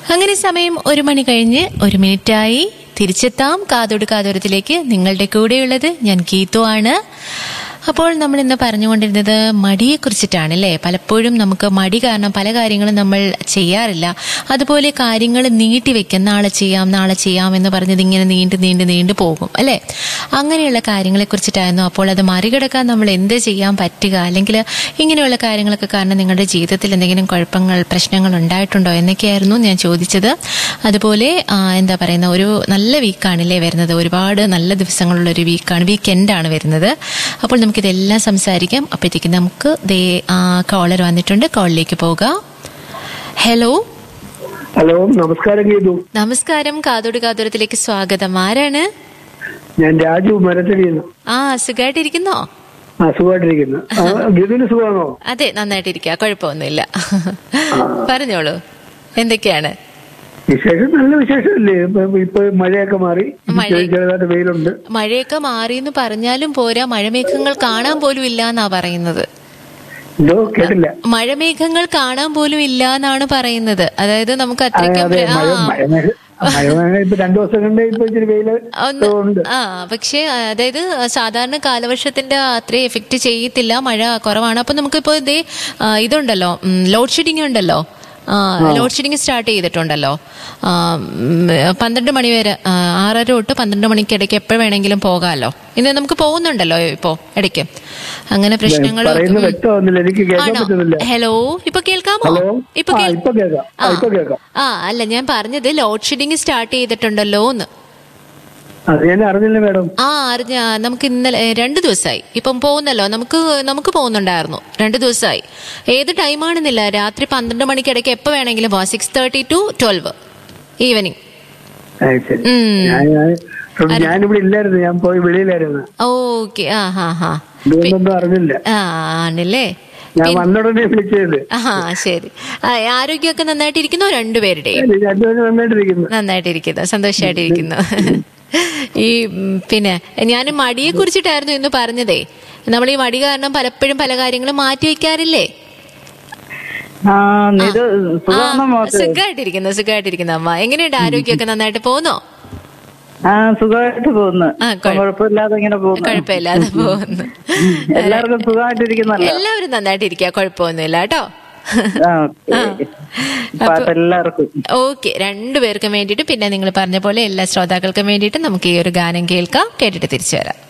അങ്ങനെ സമയം ഒരു മണി കഴിഞ്ഞ് ഒരു മിനിറ്റായി തിരിച്ചെത്താം കാതോട് കാതോരത്തിലേക്ക് നിങ്ങളുടെ കൂടെയുള്ളത് ഞാൻ ഗീതു ആണ് അപ്പോൾ നമ്മൾ ഇന്ന് പറഞ്ഞുകൊണ്ടിരുന്നത് മടിയെ കുറിച്ചിട്ടാണ് അല്ലേ പലപ്പോഴും നമുക്ക് മടി കാരണം പല കാര്യങ്ങളും നമ്മൾ ചെയ്യാറില്ല അതുപോലെ കാര്യങ്ങൾ നീട്ടി വെക്കും നാളെ ചെയ്യാം നാളെ ചെയ്യാം എന്ന് പറഞ്ഞത് ഇങ്ങനെ നീണ്ടു നീണ്ടു നീണ്ടു പോകും അല്ലേ അങ്ങനെയുള്ള കാര്യങ്ങളെ കുറിച്ചിട്ടായിരുന്നു അപ്പോൾ അത് മറികടക്കാൻ നമ്മൾ എന്ത് ചെയ്യാൻ പറ്റുക അല്ലെങ്കിൽ ഇങ്ങനെയുള്ള കാര്യങ്ങളൊക്കെ കാരണം നിങ്ങളുടെ ജീവിതത്തിൽ എന്തെങ്കിലും കുഴപ്പങ്ങൾ പ്രശ്നങ്ങൾ ഉണ്ടായിട്ടുണ്ടോ എന്നൊക്കെയായിരുന്നു ഞാൻ ചോദിച്ചത് അതുപോലെ ആ, എന്താ പറയുന്ന ഒരു നല്ല വീക്കാണല്ലേ വരുന്നത് ഒരുപാട് നല്ല ദിവസങ്ങളുള്ള ഒരു വീക്കാണ് വീക്കെൻഡാണ് വരുന്നത് അപ്പോൾ നമുക്കിതെല്ലാം സംസാരിക്കാം അപ്പോഴത്തേക്ക് നമുക്ക് ദേ കോളർ വന്നിട്ടുണ്ട് കോളിലേക്ക് പോകാം ഹലോ ഹലോ നമസ്കാരം ഗീതു നമസ്കാരം കാതോട് കാതോരത്തിലേക്ക് സ്വാഗതം ആരാണ് ഞാൻ രാജു മരത്തടിയെന്ന് ആ സുഖമായിട്ടിരിക്കുന്നോ ആ സുഖമായിട്ടിരിക്കുന്നു ആ, ഗീതുവിന് സുഖമാണോ അതെ നന്നായിട്ടിരിക്കുക കുഴപ്പമൊന്നുമില്ല പറഞ്ഞോളൂ എന്തൊക്കെയാണ് വിശേഷം നല്ല വിശേഷമല്ലേ ഇപ്പൊ ഇപ്പൊ മഴയൊക്കെ മാറി മഴ- ചെറിയ- ചെറുതായിട്ട് വെയിലുണ്ട് മഴയൊക്കെ മാറിയെന്ന് പറഞ്ഞാലും പോരാ മഴമേഘങ്ങൾ കാണാൻ പോലും ഇല്ല എന്നാ പറയുന്നത് എന്തോ കേട്ടില്ല മഴമേഘങ്ങൾ കാണാൻ പോലും ഇല്ല എന്നാണ് പറയുന്നത് അതായത് നമുക്ക് ആ, അത്രയ്ക്കും അതെ ആ, മഴ മഴ മഴ മഴ ഇപ്പൊ രണ്ടു ദിവസം കൊണ്ട് ഇപ്പൊ ഇച്ചിരി വെയില് ഒന്ന് ഉണ്ട് ആ പക്ഷേ അതായത് സാധാരണ കാലവർഷത്തിന്റെ അത്രയും എഫക്റ്റ് ചെയ്യത്തില്ല മഴ കുറവാണ് അപ്പൊ നമുക്കിപ്പോ ഇതേ ആ, ഇതുണ്ടല്ലോ ഉം, ലോഡ് ഷെഡിങ് ഉണ്ടല്ലോ ആ, ലോഡ് ഷെഡിങ് സ്റ്റാർട്ട് ചെയ്തിട്ടുണ്ടല്ലോ ആ, ഉം, പന്ത്രണ്ട് മണി വരെ ആ, ആറര തൊട്ട് പന്ത്രണ്ട് മണിക്കിടയ്ക്ക് എപ്പോൾ വേണമെങ്കിലും പോകാമല്ലോ ഇന്ന് നമുക്ക് പോകുന്നുണ്ടല്ലോ ഇപ്പോ ഇടയ്ക്ക് അങ്ങനെ പ്രശ്നങ്ങൾ പറയുന്നത് വ്യക്തമാവുന്നില്ല എനിക്ക് കേൾക്കാൻ ആണോ പറ്റുന്നില്ല ഹലോ ഇപ്പൊ കേൾക്കാമോ ഹലോ ഇപ്പൊ ആ കേൾ- ഇപ്പൊ കേൾക്കാം ആ ഇപ്പൊ കേൾക്കാം ആ അല്ല ഞാൻ പറഞ്ഞത് ലോഡ് ഷെഡിങ് സ്റ്റാർട്ട് ചെയ്തിട്ടുണ്ടല്ലോ എന്ന് അത് ഞാൻ അറിഞ്ഞില്ല മാഡം ആ അറിഞ്ഞ നമുക്ക് ഇന്നലെ ഏ, രണ്ട് ദിവസമായി ഇപ്പം പോകുന്നല്ലോ നമുക്ക് നമുക്ക് പോകുന്നുണ്ടായിരുന്നു രണ്ട് ദിവസമായി ഏത് ടൈമാണെന്നില്ല രാത്രി പന്ത്രണ്ട് മണിക്കിടയ്ക്ക് എപ്പോൾ വേണമെങ്കിലും പോവാം six thirty to twelve evening ആ, ശരി ഉം. ഞാൻ ഞാൻ- ഞാനിവിടെ ഇല്ലായിരുന്നു ഞാൻ പോയി വെളിയിലായിരുന്നു ഓക്കെ ആ ഹാ ഹാ ഇതൊന്നും അറിഞ്ഞില്ല ആ ആണല്ലേ ഞാൻ വന്നുടനെ വിളിച്ചത് ആ ശരി ആ, ആരോഗ്യമൊക്കെ നന്നായിട്ടിരിക്കുന്നോ രണ്ടുപേരുടെയും രണ്ടുപേരും നന്നായിട്ടിരിക്കുന്നു നന്നായിട്ടിരിക്കുന്നു സന്തോഷമായിട്ടിരിക്കുന്നു ഈ ഉം, പിന്നെ ഞാൻ മടിയെ കുറിച്ചിട്ടായിരുന്നു ഇന്ന് പറഞ്ഞതേ നമ്മൾ ഈ മടി കാരണം പലപ്പോഴും പല കാര്യങ്ങളും മാറ്റി വെക്കാറില്ലേ ആ ഇത് സുഖമാണോ മോത്ത് സുഖമായിട്ടിരിക്കുന്നു സുഖമായിട്ടിരിക്കുന്നു അമ്മ എങ്ങനെയുണ്ട് ആരോഗ്യമൊക്കെ നന്നായിട്ട് പോകുന്നോ ആ സുഖമായിട്ട് പോകുന്നു ആ, കുഴ- കുഴപ്പമില്ലാതെ ഇങ്ങനെ പോകുന്നു കുഴപ്പമില്ലാതെ പോകുന്നു എല്ലാവർക്കും സുഖമായിട്ടിരിക്കുന്നല്ലോ എല്ലാവരും നന്നായിട്ടിരിക്കുക കുഴപ്പമൊന്നുമില്ല കേട്ടോ ആ ഓക്കെ പാട്ട് എല്ലാവർക്കും ഓക്കെ രണ്ടുപേർക്കും വേണ്ടിയിട്ട് പിന്നെ നിങ്ങൾ പറഞ്ഞ പോലെ എല്ലാ ശ്രോതാക്കൾക്കും വേണ്ടിയിട്ട് നമുക്ക് ഈ ഒരു ഗാനം കേൾക്കാം കേട്ടിട്ട് തിരിച്ചു വരാം